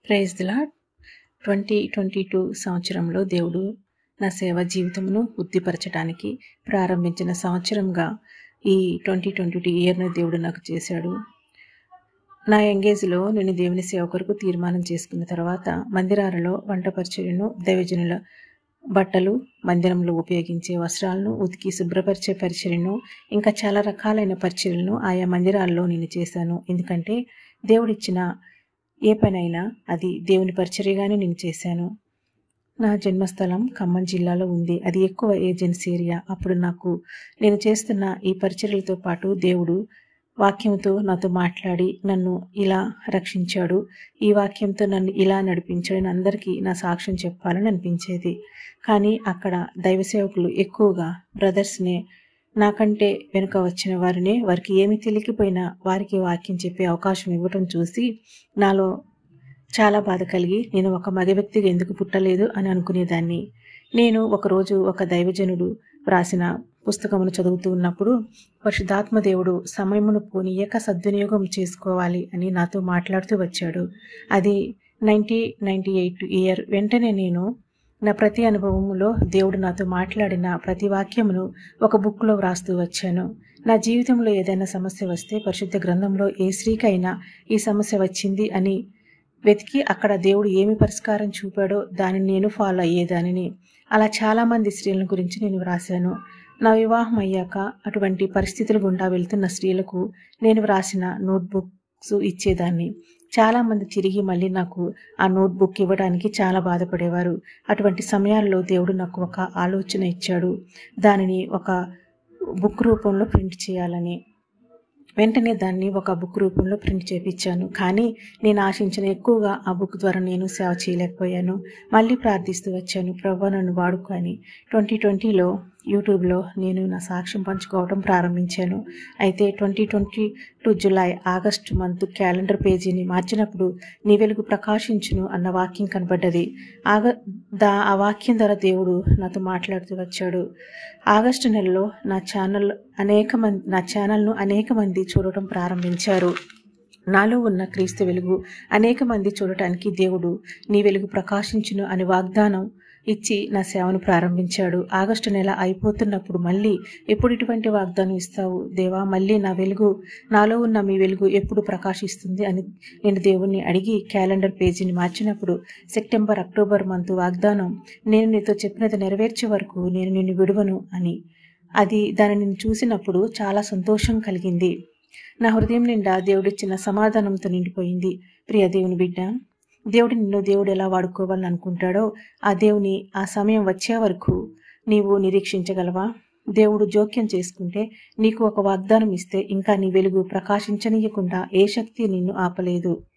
praise the lord twenty twenty two సంవత్సరంలో దేవుడు నా సేవ జీవితమును వృద్ధిపరచడానికి ప్రారంభించిన సంవత్సరంగా ఈ ట్వంటీ ట్వంటీ టూ ఇయర్ను దేవుడు నాకు చేశాడు నా ఎంగేజ్లో నేను దేవుని సేవ కొరకు తీర్మానం చేసుకున్న తర్వాత మందిరాలలో వంట పరిచర్యను దైవజనుల బట్టలు మందిరంలో ఉపయోగించే వస్త్రాలను ఉతికి శుభ్రపరిచే పరిచర్యను ఇంకా చాలా రకాలైన పరిచర్యలను ఆయా మందిరాల్లో నేను చేశాను ఎందుకంటే దేవుడిచ్చిన ఏ పనైనా అది దేవుని పరిచర్యగానే నేను చేశాను నా జన్మస్థలం ఖమ్మం జిల్లాలో ఉంది అది ఎక్కువ ఏజెన్సీ ఏరియా అప్పుడు నాకు నేను చేస్తున్న ఈ పరిచర్యలతో పాటు దేవుడు వాక్యంతో నాతో మాట్లాడి నన్ను ఇలా రక్షించాడు ఈ వాక్యంతో నన్ను ఇలా నడిపించాడని అందరికీ నా సాక్ష్యం చెప్పాలని అనిపించేది కానీ అక్కడ దైవ సేవకులు ఎక్కువగా బ్రదర్స్నే నాకంటే వెనుక వచ్చిన వారిని వారికి ఏమి తెలియకపోయినా వారికి వాక్యం చెప్పే అవకాశం ఇవ్వటం చూసి నాలో చాలా బాధ కలిగి నేను ఒక మగ వ్యక్తిగా ఎందుకు పుట్టలేదు అని అనుకునేదాన్ని నేను ఒకరోజు ఒక దైవజనుడు వ్రాసిన పుస్తకమును చదువుతూ ఉన్నప్పుడు పరిశుద్ధాత్మ దేవుడు సమయమును పోనీయక సద్వినియోగం చేసుకోవాలి అని నాతో మాట్లాడుతూ వచ్చాడు అది నైంటీ నైంటీ ఎయిట్ ఇయర్ వెంటనే నేను నా ప్రతి అనుభవములో దేవుడు నాతో మాట్లాడిన ప్రతి వాక్యమును ఒక బుక్లో వ్రాస్తూ వచ్చాను నా జీవితంలో ఏదైనా సమస్య వస్తే పరిశుద్ధ గ్రంథంలో ఏ స్త్రీకైనా ఈ సమస్య వచ్చింది అని వెతికి అక్కడ దేవుడు ఏమి పరిష్కారం చూపాడో దానిని నేను ఫాలో అయ్యేదానిని అలా చాలామంది స్త్రీల గురించి నేను వ్రాశాను నా వివాహం అయ్యాక అటువంటి పరిస్థితులు గుండా వెళ్తున్న స్త్రీలకు నేను వ్రాసిన నోట్బుక్స్ ఇచ్చేదాన్ని చాలామంది తిరిగి మళ్ళీ నాకు ఆ నోట్బుక్ ఇవ్వడానికి చాలా బాధపడేవారు అటువంటి సమయాల్లో దేవుడు నాకు ఒక ఆలోచన ఇచ్చాడు దానిని ఒక బుక్ రూపంలో ప్రింట్ చేయాలని వెంటనే దాన్ని ఒక బుక్ రూపంలో ప్రింట్ చేపించాను కానీ నేను ఆశించిన ఎక్కువగా ఆ బుక్ ద్వారా నేను సేవ చేయలేకపోయాను మళ్ళీ ప్రార్థిస్తూ వచ్చాను ప్రభా నన్ను వాడుకొని ట్వంటీ ట్వంటీలో యూట్యూబ్లో నేను నా సాక్ష్యం పంచుకోవడం ప్రారంభించాను అయితే twenty twenty two July August month calendar పేజీని మార్చినప్పుడు నీ వెలుగు ప్రకాశించును అన్న వాక్యం కనబడ్డది ఆగ దా ఆ వాక్యం ద్వారా దేవుడు నాతో మాట్లాడుతూ వచ్చాడు ఆగస్టు నెలలో నా ఛానల్ అనేక మంది నా ఛానల్ను అనేక మంది చూడటం ప్రారంభించారు నాలో ఉన్న క్రీస్తు వెలుగు అనేక మంది చూడటానికి దేవుడు నీ వెలుగు ప్రకాశించును అని వాగ్దానం ఇచ్చి నా సేవను ప్రారంభించాడు ఆగస్టు నెల అయిపోతున్నప్పుడు మళ్ళీ ఎప్పుడు ఇటువంటి వాగ్దానం ఇస్తావు దేవా మళ్ళీ నా వెలుగు నాలో ఉన్న మీ వెలుగు ఎప్పుడు ప్రకాశిస్తుంది అని నేను దేవుణ్ణి అడిగి క్యాలెండర్ పేజీని మార్చినప్పుడు సెప్టెంబర్ అక్టోబర్ మంత్ వాగ్దానం నేను నీతో చెప్పినది నెరవేర్చే వరకు నేను నిన్ను విడువను అని అది దానిని నేను చూసినప్పుడు చాలా సంతోషం కలిగింది నా హృదయం నిండా దేవుడిచ్చిన సమాధానంతో నిండిపోయింది ప్రియ దేవుని బిడ్డ దేవుడు నిన్ను దేవుడు ఎలా వాడుకోవాలని అనుకుంటాడో ఆ దేవుని ఆ సమయం వచ్చే వరకు నీవు నిరీక్షించగలవా దేవుడు జోక్యం చేసుకుంటే నీకు ఒక వాగ్దానం ఇస్తే ఇంకా నీ వెలుగు ప్రకాశించనీయకుండా ఏ శక్తి నిన్ను ఆపలేదు